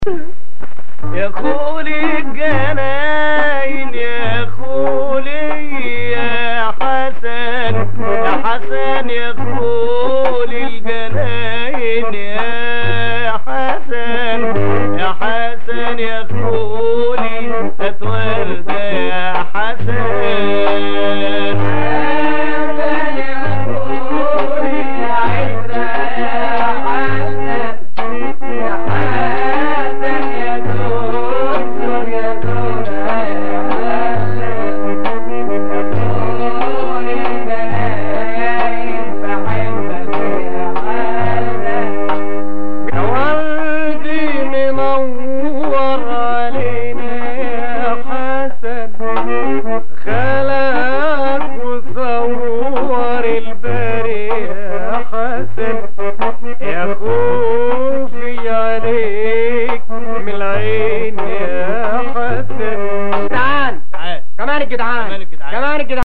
يا خولي الجناين يا خولي يا حسن يا حسن يا خولي الجناين يا حسن يا حسن يا خولي هات وردة يا حسن يا وردي منور علينا يا حسن خلق وصور البري يا حسن يا خوفي عليك من العين يا حسن جدعان تعال كمان الجدعان كمان الجدعان. كمان الجدعان